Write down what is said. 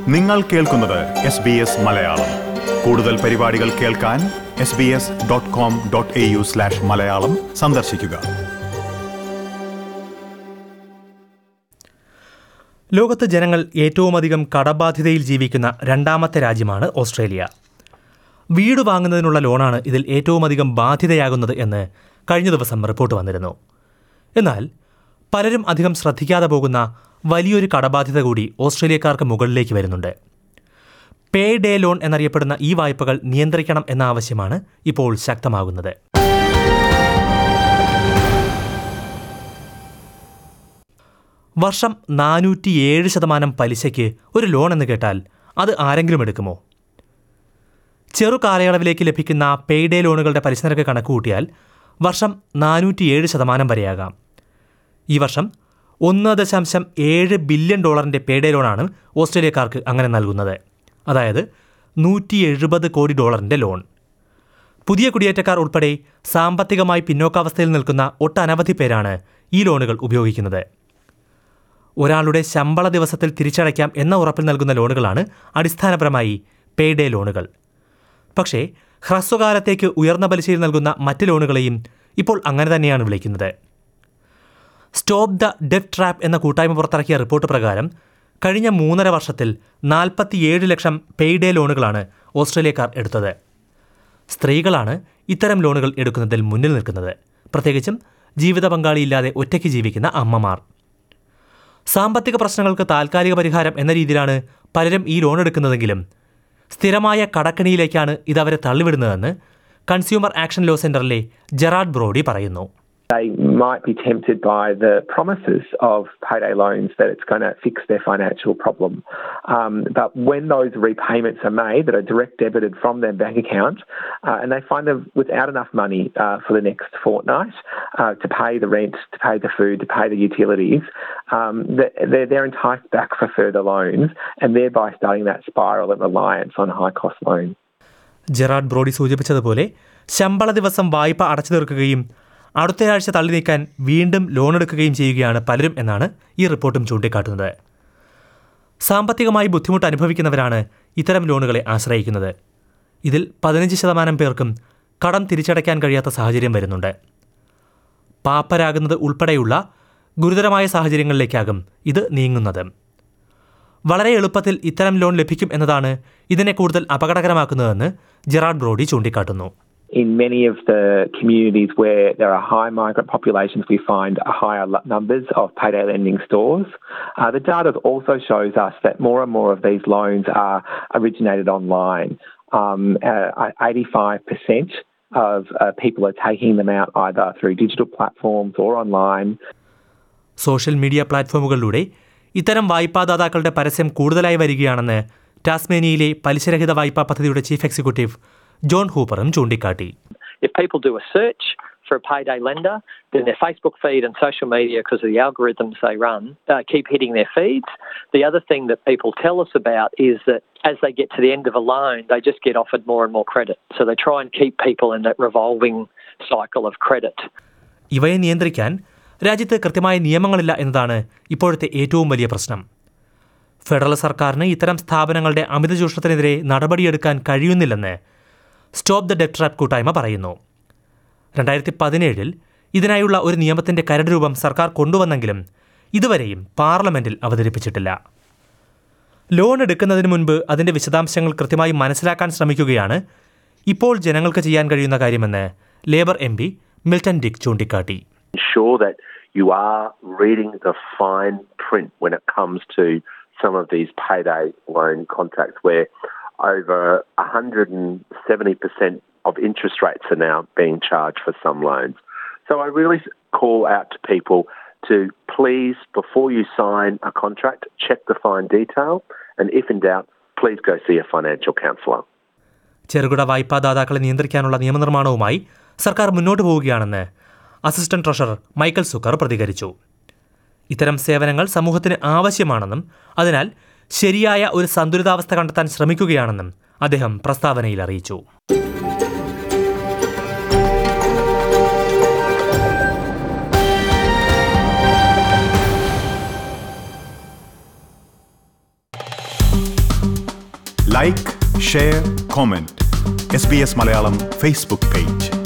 നിങ്ങൾ കേൾക്കുന്നത് S B S Malayalam കൂടുതൽ പരിപാടികൾ കേൾക്കാൻ S B S dot com dot A U slash Malayalam സന്ദർശിക്കുക ലോകത്ത് ജനങ്ങൾ ഏറ്റവുമധികം കടബാധ്യതയിൽ ജീവിക്കുന്ന രണ്ടാമത്തെ രാജ്യമാണ് ഓസ്ട്രേലിയ വീട് വാങ്ങുന്നതിനുള്ള ലോണാണ് ഇതിൽ ഏറ്റവുമധികം ബാധ്യതയാകുന്നത് എന്ന് കഴിഞ്ഞ ദിവസം റിപ്പോർട്ട് വന്നിരുന്നു എന്നാൽ പലരും അധികം ശ്രദ്ധിക്കാതെ പോകുന്ന വലിയൊരു കടബാധ്യത കൂടി ഓസ്ട്രേലിയക്കാർക്ക് മുകളിലേക്ക് വരുന്നുണ്ട് പേ ഡേ ലോൺ എന്നറിയപ്പെടുന്ന ഈ വായ്പകൾ നിയന്ത്രിക്കണം എന്ന ആവശ്യമാണ് ഇപ്പോൾ ശക്തമാകുന്നത് വർഷം നാനൂറ്റിയേഴ് ശതമാനം പലിശയ്ക്ക് ഒരു ലോൺ എന്ന് കേട്ടാൽ അത് ആരെങ്കിലും എടുക്കുമോ ചെറു കാലയളവിലേക്ക് ലഭിക്കുന്ന പേയ്ഡേ ലോണുകളുടെ പലിശ നിരക്ക് കണക്കുകൂട്ടിയാൽ വർഷം നാനൂറ്റിയേഴ് ശതമാനം വരെയാകാം ഈ വർഷം ഒന്ന് ദശാംശം ഏഴ് ബില്യൺ ഡോളറിൻ്റെ പേയ്ഡേ ലോണാണ് ഓസ്ട്രേലിയക്കാർക്ക് അങ്ങനെ നൽകുന്നത് അതായത് നൂറ്റി എഴുപത് കോടി ഡോളറിൻ്റെ ലോൺ പുതിയ കുടിയേറ്റക്കാർ ഉൾപ്പെടെ സാമ്പത്തികമായി പിന്നോക്കാവസ്ഥയിൽ നിൽക്കുന്ന ഒട്ടനവധി പേരാണ് ഈ ലോണുകൾ ഉപയോഗിക്കുന്നത് ഒരാളുടെ ശമ്പള ദിവസത്തിൽ തിരിച്ചടയ്ക്കാം എന്ന ഉറപ്പിൽ നൽകുന്ന ലോണുകളാണ് അടിസ്ഥാനപരമായി പേയ്ഡേ ലോണുകൾ പക്ഷേ ഹ്രസ്വകാലത്തേക്ക് ഉയർന്ന പലിശയിൽ നൽകുന്ന മറ്റ് ലോണുകളെയും ഇപ്പോൾ അങ്ങനെ തന്നെയാണ് വിളിക്കുന്നത് സ്റ്റോപ്പ് ദ ഡെറ്റ് ട്രാപ്പ് എന്ന കൂട്ടായ്മ പുറത്തിറക്കിയ റിപ്പോർട്ട് പ്രകാരം കഴിഞ്ഞ മൂന്നര വർഷത്തിൽ നാൽപ്പത്തിയേഴ് ലക്ഷം പെയ്ഡേ ലോണുകളാണ് ഓസ്ട്രേലിയക്കാർ എടുത്തത് സ്ത്രീകളാണ് ഇത്തരം ലോണുകൾ എടുക്കുന്നതിൽ മുന്നിൽ നിൽക്കുന്നത് പ്രത്യേകിച്ചും ജീവിത പങ്കാളിയില്ലാതെ ഒറ്റയ്ക്ക് ജീവിക്കുന്ന അമ്മമാർ സാമ്പത്തിക പ്രശ്നങ്ങൾക്ക് താൽക്കാലിക പരിഹാരം എന്ന രീതിയിലാണ് പലരും ഈ ലോൺ എടുക്കുന്നതെങ്കിലും സ്ഥിരമായ കടക്കണിയിലേക്കാണ് ഇതവരെ തള്ളിവിടുന്നതെന്ന് കൺസ്യൂമർ ആക്ഷൻ ലോ സെന്ററിലെ ജെറാഡ് ബ്രോഡി പറയുന്നു they might be tempted by the promises of payday loans that it's going to fix their financial problem. Um, but when those repayments are made that are direct debited from their bank account uh, and they find them without enough money uh, for the next fortnight uh, to pay the rent, to pay the food, to pay the utilities, um, they're, they're enticed back for further loans and thereby starting that spiral of reliance on high cost loans. Gerard Brody സൂചിപ്പിച്ചതുപോലെ ശമ്പള ദിവസം വായ്പ അടച്ചു തീർക്കുകയും അടുത്തയാഴ്ച തള്ളി നീക്കാൻ വീണ്ടും ലോൺ എടുക്കുകയും ചെയ്യുകയാണ് പലരും എന്നാണ് ഈ റിപ്പോർട്ടും ചൂണ്ടിക്കാട്ടുന്നത് സാമ്പത്തികമായി ബുദ്ധിമുട്ട് അനുഭവിക്കുന്നവരാണ് ഇത്തരം ലോണുകളെ ആശ്രയിക്കുന്നത് ഇതിൽ പതിനഞ്ച് ശതമാനം പേർക്കും കടം തിരിച്ചടയ്ക്കാൻ കഴിയാത്ത സാഹചര്യം വരുന്നുണ്ട് പാപ്പരാകുന്നത് ഉൾപ്പെടെയുള്ള ഗുരുതരമായ സാഹചര്യങ്ങളിലേക്കാകും ഇത് നീങ്ങുന്നത് വളരെ എളുപ്പത്തിൽ ഇത്തരം ലോൺ ലഭിക്കും എന്നതാണ് ഇതിനെ കൂടുതൽ അപകടകരമാക്കുന്നതെന്ന് ജെറാഡ് ബ്രോഡി ചൂണ്ടിക്കാട്ടുന്നു in many of the communities where there are high migrant populations, we find higher numbers of payday lending stores. Uh, the data also shows us that more and more of these loans are originated online. Um, uh, 85% of uh, people are taking them out either through digital platforms or online. Social media പ്ലാറ്റ്ഫോമുകളിലൂടെ ഇത്തരം വായ്പാദാതാക്കളുടെ പരസ്യം കൂടുതലായി വരികയാണെന്ന് ടാസ്മേനിയയിലെ പലിശരഹിത വായ്പാ പദ്ധതിയുടെ chief executive John ഹൂപ്പറും ചൂണ്ടിക്കാട്ടി If people do a search for a payday lender, then their Facebook feed and social media, because of the algorithms they run, uh, keep hitting their feeds. The other thing that people tell us about is that as they get to the end of a loan, they just get offered more and more credit. So they try and keep people in that revolving cycle of credit. ഇവയെ നിയന്ത്രിക്കാൻ രാജ്യത്ത് കൃത്യമായ നിയമങ്ങളില്ല എന്നതാണ് ഇപ്പോഴത്തെ ഏറ്റവും വലിയ പ്രശ്നം federal സർക്കാരിന് ഇത്തരം സ്ഥാപനങ്ങളുടെ അമിത ചൂഷണത്തിനെതിരെ നടപടിയെടുക്കാൻ കഴിയുന്നില്ലെന്ന് സ്റ്റോപ്പ് ദ ഡെറ്റ് ട്രാപ്പ് കൂട്ടായ്മ പറയുന്നു രണ്ടായിരത്തി പതിനേഴിൽ ഇതിനായുള്ള ഒരു നിയമത്തിന്റെ കരട് രൂപം സർക്കാർ കൊണ്ടുവന്നെങ്കിലും ഇതുവരെയും പാർലമെന്റിൽ അവതരിപ്പിച്ചിട്ടില്ല ലോൺ എടുക്കുന്നതിന് മുൻപ് അതിന്റെ വിശദാംശങ്ങൾ കൃത്യമായി മനസ്സിലാക്കാൻ ശ്രമിക്കുകയാണ് ഇപ്പോൾ ജനങ്ങൾക്ക് ചെയ്യാൻ കഴിയുന്ന കാര്യമെന്ന് Labour M P Milton Dick ചൂണ്ടിക്കാട്ടി ensure that you are reading the fine print when it comes to some of these payday loan contracts where over 170% of interest rates are now being charged for some loans. So I really call out to people to please, before you sign a contract, check the fine detail, and if in doubt, please go see a financial counsellor. ചെറുകിട വായ്പാദാതാക്കളെ നിയന്ത്രിക്കാനുള്ള നിയമനിർമ്മാണവുമായി സർക്കാർ മുന്നോട്ട് പോവുകയാണെന്ന് assistant treasurer Michael Zucker പ്രതികരിച്ചു ഇത്തരം സേവനങ്ങൾ സമൂഹത്തിന് ആവശ്യമാണെന്നും അതിനാൽ ശരിയായ ഒരു സന്തുലിതാവസ്ഥ കണ്ടെത്താൻ ശ്രമിക്കുകയാണെന്നും അദ്ദേഹം പ്രസ്താവനയിൽ അറിയിച്ചു like share comment S B S Malayalam Facebook page